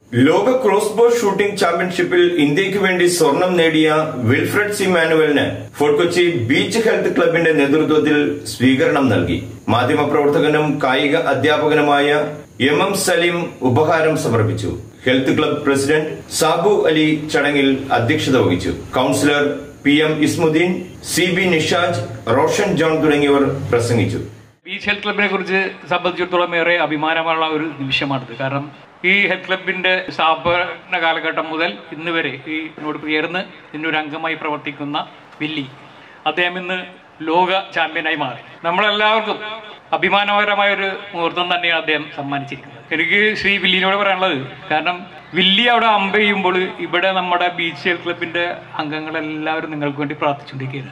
ലോക ക്രോസ് ബോ ഷൂട്ടിംഗ് ചാമ്പ്യൻഷിപ്പിൽ ഇന്ത്യക്ക് വേണ്ടി സ്വർണം നേടിയ വിൽഫ്രഡ് സി മാനുവലിന് ഫോർട്ട് കൊച്ചി ബീച്ച് ഹെൽത്ത് ക്ലബിന്റെ നേതൃത്വത്തിൽ സ്വീകരണം നൽകി മാധ്യമപ്രവർത്തകനും കായിക അധ്യാപകനുമായ എം എം സലീം ഉപഹാരം സമർപ്പിച്ചു health club president Sabu Ali ചടങ്ങിൽ അധ്യക്ഷത വഹിച്ചു councillor P M Ismuddin C B Nishaj Roshan John തുടങ്ങിയവർ പ്രസംഗിച്ചു ബീച്ച് ഹെൽത്ത് ക്ലബിനെ കുറിച്ച് സംബന്ധിച്ചിടത്തോളം ഏറെ അഭിമാനമുള്ള ഒരു നിമിഷമാണിത് കാരണം ഈ ഹെൽത്ത് ക്ലബിന്റെ സ്ഥാപന കാലഘട്ടം മുതൽ ഇന്ന് വരെ ഈ ഇതിനോട് ചേർന്ന് ഇതിൻ്റെ ഒരു അംഗമായി പ്രവർത്തിക്കുന്ന വില്ലി അദ്ദേഹം ഇന്ന് ലോക ചാമ്പ്യനായി മാറി നമ്മളെല്ലാവർക്കും അഭിമാനകരമായ ഒരു മുഹൂർത്തം തന്നെയാണ് അദ്ദേഹം സമ്മാനിച്ചിരിക്കുന്നത് എനിക്ക് ശ്രീ വില്ലിനോട് പറയാനുള്ളത് കാരണം വില്ലി അവിടെ അമ്പ ചെയ്യുമ്പോൾ ഇവിടെ നമ്മുടെ ബീച്ച് ഹെൽത്ത് ക്ലബിന്റെ അംഗങ്ങളെല്ലാവരും നിങ്ങൾക്ക് വേണ്ടി പ്രാർത്ഥിച്ചുകൊണ്ടിരിക്കുകയാണ്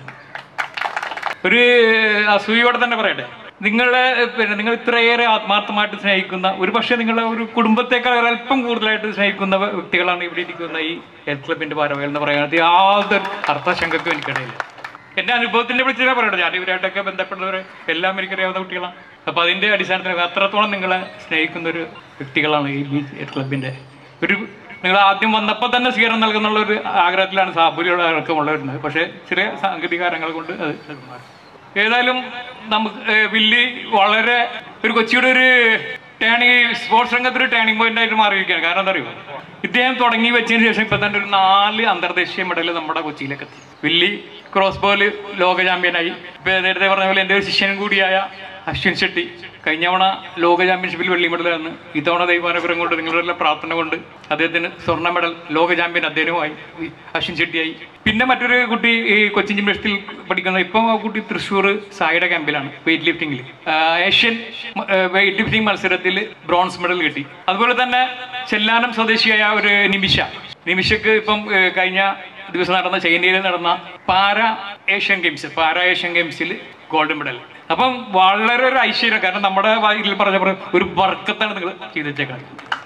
ഒരു അസൂയോടെ തന്നെ പറയട്ടെ നിങ്ങളെ പിന്നെ നിങ്ങൾ ഇത്രയേറെ ആത്മാർത്ഥമായിട്ട് സ്നേഹിക്കുന്ന ഒരു പക്ഷേ നിങ്ങളെ ഒരു കുടുംബത്തെക്കാൾ ഒരല്പം കൂടുതലായിട്ട് സ്നേഹിക്കുന്ന വ്യക്തികളാണ് ഇവിടെ ഇരിക്കുന്ന ഈ ഹെൽത്ത് ക്ലബിന്റെ ഭാരവാഹികൾ എന്ന് പറയുന്നത് യാതൊരു അർത്ഥശങ്കക്കും എനിക്കിടയില്ല എന്റെ അനുഭവത്തിന്റെ വിളിച്ചാൽ പറയട്ടെ ഞാൻ ഇവരായിട്ടൊക്കെ ബന്ധപ്പെട്ടവരെ എല്ലാം എനിക്കറിയാവുന്ന കുട്ടികളാണ് അപ്പൊ അതിന്റെ അടിസ്ഥാനത്തിൽ അത്രത്തോളം നിങ്ങളെ സ്നേഹിക്കുന്ന ഒരു വ്യക്തികളാണ് ഈ ബീച്ച് ഹെൽത്ത് ക്ലബിന്റെ ഒരു നിങ്ങൾ ആദ്യം വന്നപ്പോൾ തന്നെ സ്വീകരണം നൽകുന്നുള്ള ഒരു ആഗ്രഹത്തിലാണ് സാബുരിയുടെ അടക്കമുള്ള വരുന്നത് പക്ഷേ ചെറിയ സാങ്കേതിക കാരണങ്ങൾ കൊണ്ട് അത് മാറി ഏതായാലും നമുക്ക് ഏഹ്, വില്ലി വളരെ ഒരു കൊച്ചിയുടെ ഒരു ടേണിങ് സ്പോർട്സ് രംഗത്ത് ഒരു ടേണിംഗ് പോയിന്റ് ആയിട്ട് മാറിയിരിക്കുകയാണ് കാരണം എന്താ അറിയുമോ ഇദ്ദേഹം തുടങ്ങി വെച്ചതിന് ശേഷം ഇപ്പൊ തന്നെ ഒരു നാല് അന്തർദേശീയ മെഡൽ നമ്മുടെ കൊച്ചിയിലേക്ക് എത്തി വില്ലി ക്രോസ് ബോൾ ലോക ചാമ്പ്യനായി ഇപ്പൊ നേരത്തെ പറഞ്ഞ പോലെ എൻ്റെ ഒരു ശിഷ്യനും കൂടിയായ അശ്വിൻ ഷെട്ടി കഴിഞ്ഞ തവണ ലോക ചാമ്പ്യൻഷിപ്പിൽ വെള്ളി മെഡലാണ് ഇത്തവണ ദൈവാനുഗ്രഹം കൊണ്ട് നിങ്ങളുടെ പ്രാർത്ഥന കൊണ്ട് അദ്ദേഹത്തിന് സ്വർണ്ണ മെഡൽ ലോക ചാമ്പ്യൻ അദ്ദേഹവുമായി ഈ അശ്വിൻ ഷെട്ടിയായി പിന്നെ മറ്റൊരു കുട്ടി ഈ കൊച്ചിൻ ജിംനസ്റ്റിൽ പഠിക്കുന്ന ഇപ്പം ആ കുട്ടി തൃശ്ശൂർ സായിയുടെ ക്യാമ്പിലാണ് വെയിറ്റ് ലിഫ്റ്റിംഗിൽ ഏഷ്യൻ വെയിറ്റ് ലിഫ്റ്റിംഗ് മത്സരത്തിൽ ബ്രോൺസ് മെഡൽ കിട്ടി അതുപോലെ തന്നെ ചെല്ലാനം സ്വദേശിയായ ഒരു നിമിഷ നിമിഷക്ക് ഇപ്പം ഏഹ്, കഴിഞ്ഞ ദിവസം നടന്ന ചൈനയിൽ നടന്ന para Asian games para Asian ഗെയിംസിൽ ഗോൾഡ് മെഡൽ അപ്പം വളരെ ഒരു ഐശ്വര്യം കാരണം നമ്മുടെ ഇതിൽ പറഞ്ഞ പോലെ ഒരു വർക്കത്താണ് നിങ്ങൾ ചെയ്തു വെച്ചേക്കുന്നത്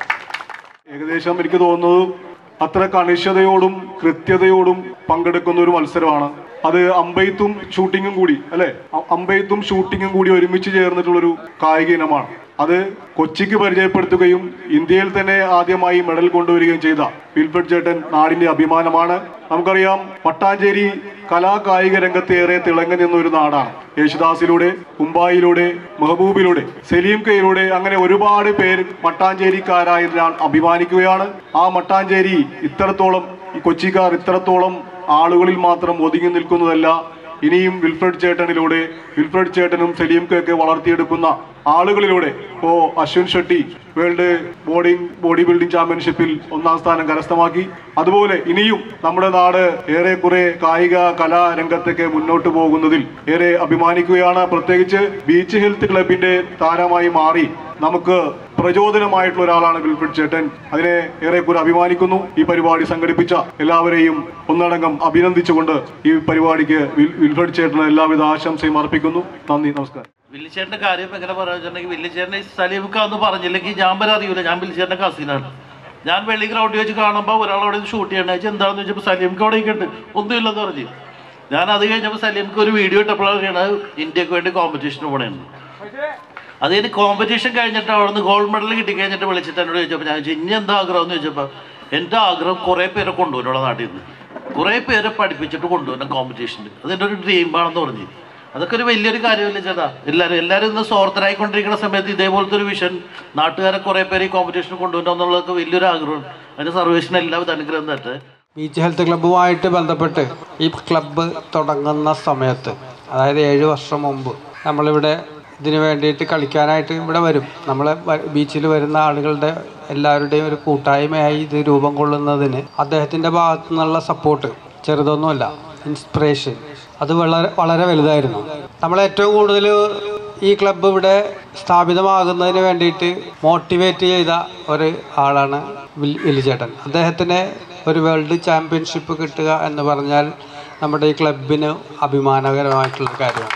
ഏകദേശം എനിക്ക് തോന്നുന്നത് അത്ര കണിശതയോടും കൃത്യതയോടും പങ്കെടുക്കുന്ന ഒരു മത്സരമാണ് അത് അമ്പെയ്ത്തും ഷൂട്ടിങ്ങും കൂടി അല്ലെ അ- അമ്പെയ്ത്തും ഷൂട്ടിങ്ങും കൂടി ഒരുമിച്ച് ചേർന്നിട്ടുള്ളൊരു കായിക ഇനമാണ് അത് കൊച്ചിക്ക് പരിചയപ്പെടുത്തുകയും ഇന്ത്യയിൽ തന്നെ ആദ്യമായി മെഡൽ കൊണ്ടുവരികയും ചെയ്ത വിൽഫ്രഡ് ചേട്ടൻ നാടിന്റെ അഭിമാനമാണ് നമുക്കറിയാം പട്ടാഞ്ചേരി കലാ കായിക രംഗത്ത് ഏറെ തിളങ്ങി നിന്ന ഒരു നാടാണ് യേശുദാസിലൂടെ കുമ്പായിലൂടെ മെഹബൂബിലൂടെ സലീം കയിലൂടെ അങ്ങനെ ഒരുപാട് പേര് മട്ടാഞ്ചേരിക്കാരായതിനാൽ അഭിമാനിക്കുകയാണ് ആ മട്ടാഞ്ചേരി ഇത്രത്തോളം ഈ കൊച്ചിക്കാർ ഇത്രത്തോളം ആളുകളിൽ മാത്രം ഒതുങ്ങി നിൽക്കുന്നതല്ല ഇനിയും വിൽഫ്രഡ് ചേട്ടനിലൂടെ വിൽഫ്രഡ് ചേട്ടനും സലീംക്കൊക്കെ വളർത്തിയെടുക്കുന്ന ആളുകളിലൂടെ ഇപ്പോ Ashwin Shetty world boding body building ചാമ്പ്യൻഷിപ്പിൽ ഒന്നാം സ്ഥാനം കരസ്ഥമാക്കി അതുപോലെ ഇനിയും നമ്മുടെ നാട് ഏറെക്കുറെ കായിക കലാ രംഗത്തൊക്കെ മുന്നോട്ട് പോകുന്നതിൽ ഏറെ അഭിമാനിക്കുകയാണ് പ്രത്യേകിച്ച് ബീച്ച് ഹെൽത്ത് ക്ലബിന്റെ താരമായി മാറി നമുക്ക് പ്രചോദനമായിട്ടുള്ള ഒരാളാണ് വിൽഫ്രഡ് ചേട്ടൻ അതിനെ ഏറെക്കുറെ അഭിമാനിക്കുന്നു ഈ പരിപാടി സംഘടിപ്പിച്ച എല്ലാവരെയും ഒന്നടങ്കം അഭിനന്ദിച്ചുകൊണ്ട് ഈ പരിപാടിക്ക് വിൽ- വിൽഫ്രഡ് ചേട്ടന് എല്ലാവിധ ആശംസയും അർപ്പിക്കുന്നു നന്ദി നമസ്കാരം വില്ലിച്ചേട്ടൻ്റെ കാര്യം എങ്ങനെ പറയാന്നുവെച്ചിട്ടുണ്ടെങ്കിൽ വില്ലിച്ചേട്ടനെ സലീമുക്ക എന്ന് പറഞ്ഞില്ലെങ്കിൽ ഞാൻ വരെ അറിയൂല ഞാൻ വില്ലിച്ചേട്ടൻ്റെ കസിനാണ് ഞാൻ വെള്ളി ഗ്രൗണ്ടിൽ വെച്ച് കാണുമ്പോൾ ഒരാളവിടെ ഷൂട്ട് ചെയ്യണ വെച്ചാൽ എന്താണെന്ന് ചോദിച്ചപ്പോൾ സലീമുക്ക് അവിടെ ഉണ്ട് ഒന്നുമില്ലെന്ന് പറഞ്ഞു ഞാൻ അത് കഴിഞ്ഞപ്പോൾ സലീമുക്ക് ഒരു വീഡിയോ ഇട്ടപ്പോഴാണ് ഇന്ത്യക്ക് വേണ്ടി കോമ്പറ്റീഷന് പോണേന്ന് അത് കഴിഞ്ഞ് കോമ്പറ്റീഷൻ കഴിഞ്ഞിട്ട് അവിടെ നിന്ന് ഗോൾഡ് മെഡൽ കിട്ടി കഴിഞ്ഞിട്ട് വിളിച്ചിട്ട് എന്നോട് ചോദിച്ചപ്പോൾ ഞാൻ ചോദിച്ചു ഇനി എന്താ ആഗ്രഹം എന്ന് ചോദിച്ചപ്പോൾ എൻ്റെ ആഗ്രഹം കുറേ പേരെ കൊണ്ടുവരണം നാട്ടിൽ നിന്ന് കുറേ പേരെ പഠിപ്പിച്ചിട്ട് കൊണ്ടുവരണം കോമ്പറ്റീഷനിൽ അതെൻ്റെ ഒരു ഡ്രീമാണെന്ന് പറഞ്ഞു അതൊക്കെ ഒരു വലിയൊരു കാര്യമല്ല ചേട്ടാ എല്ലാവരും എല്ലാവരും ഇന്ന് സ്വാർത്ഥരായിക്കൊണ്ടിരിക്കുന്ന സമയത്ത് ഇതേപോലത്തെ ഒരു വിഷൻ നാട്ടുകാരെ കുറേ പേര് ഈ കോമ്പറ്റീഷന് കൊണ്ടുവരണം എന്നുള്ളതൊക്കെ വലിയൊരു ആഗ്രഹമാണ് അതിന് സർവേഷന് എല്ലാവിധ അനുഗ്രഹം തട്ടെ ബീച്ച് ഹെൽത്ത് ക്ലബ്ബുമായിട്ട് ബന്ധപ്പെട്ട് ഈ ക്ലബ്ബ് തുടങ്ങുന്ന സമയത്ത് അതായത് ഏഴ് വർഷം മുമ്പ് നമ്മളിവിടെ ഇതിന് വേണ്ടിയിട്ട് കളിക്കാനായിട്ട് ഇവിടെ വരും നമ്മൾ ബീച്ചിൽ വരുന്ന ആളുകളുടെ എല്ലാവരുടെയും ഒരു കൂട്ടായ്മയായി ഇത് രൂപം കൊള്ളുന്നതിന് അദ്ദേഹത്തിൻ്റെ ഭാഗത്തു നിന്നുള്ള സപ്പോർട്ട് ചെറുതൊന്നുമല്ല ഇൻസ്പിറേഷൻ അത് വളരെ വളരെ വലുതായിരുന്നു നമ്മൾ ഏറ്റവും കൂടുതൽ ഈ ക്ലബ്ബ് ഇവിടെ സ്ഥാപിതമാകുന്നതിന് വേണ്ടിയിട്ട് മോട്ടിവേറ്റ് ചെയ്ത ഒരു ആളാണ് വിൽ വിലിച്ചേട്ടൻ അദ്ദേഹത്തിന് ഒരു വേൾഡ് ചാമ്പ്യൻഷിപ്പ് കിട്ടുക എന്ന് പറഞ്ഞാൽ നമ്മുടെ ഈ ക്ലബിന് അഭിമാനകരമായിട്ടുള്ള കാര്യമാണ്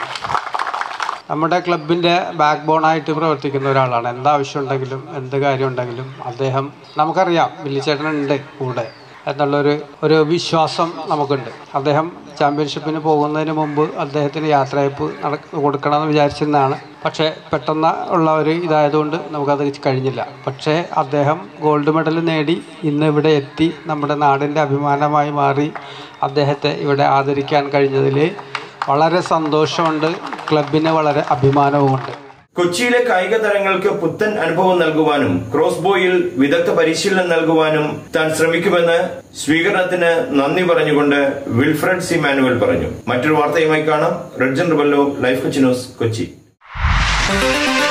നമ്മുടെ ക്ലബിൻ്റെ ബാക്ക് ബോണായിട്ട് പ്രവർത്തിക്കുന്ന ഒരാളാണ് എന്താവശ്യം ഉണ്ടെങ്കിലും എന്ത് കാര്യം ഉണ്ടെങ്കിലും അദ്ദേഹം നമുക്കറിയാം വില്ലിച്ചേട്ടനുണ്ട് കൂടെ എന്നുള്ളൊരു ഒരു വിശ്വാസം നമുക്കുണ്ട് അദ്ദേഹം ചാമ്പ്യൻഷിപ്പിന് പോകുന്നതിന് മുമ്പ് അദ്ദേഹത്തിന് യാത്രയപ്പ് നട കൊടുക്കണമെന്ന് വിചാരിച്ചിരുന്നതാണ് പക്ഷേ പെട്ടെന്ന് ഉള്ള ഒരു ഇതായതുകൊണ്ട് നമുക്കത് കഴിഞ്ഞില്ല പക്ഷേ അദ്ദേഹം ഗോൾഡ് മെഡൽ നേടി ഇന്ന് ഇവിടെ എത്തി നമ്മുടെ നാടിൻ്റെ അഭിമാനമായി മാറി അദ്ദേഹത്തെ ഇവിടെ ആദരിക്കാൻ കഴിഞ്ഞതിൽ വളരെ സന്തോഷമുണ്ട് ക്ലബിന് വളരെ അഭിമാനവുമുണ്ട് കൊച്ചിയിലെ കായിക താരങ്ങൾക്ക് പുത്തൻ അനുഭവം നൽകുവാനും ക്രോസ് ബോയിൽ വിദഗ്ധ പരിശീലനം നൽകുവാനും താൻ ശ്രമിക്കുമെന്ന് സ്വീകരണത്തിന് നന്ദി പറഞ്ഞുകൊണ്ട് വിൽഫ്രഡ് സി മാനുവൽ പറഞ്ഞു മറ്റൊരു വാർത്തയുമായി കാണാം റെഡ്ജൻ റിബല്ലോ ലൈഫ് കൊച്ചി ന്യൂസ് കൊച്ചി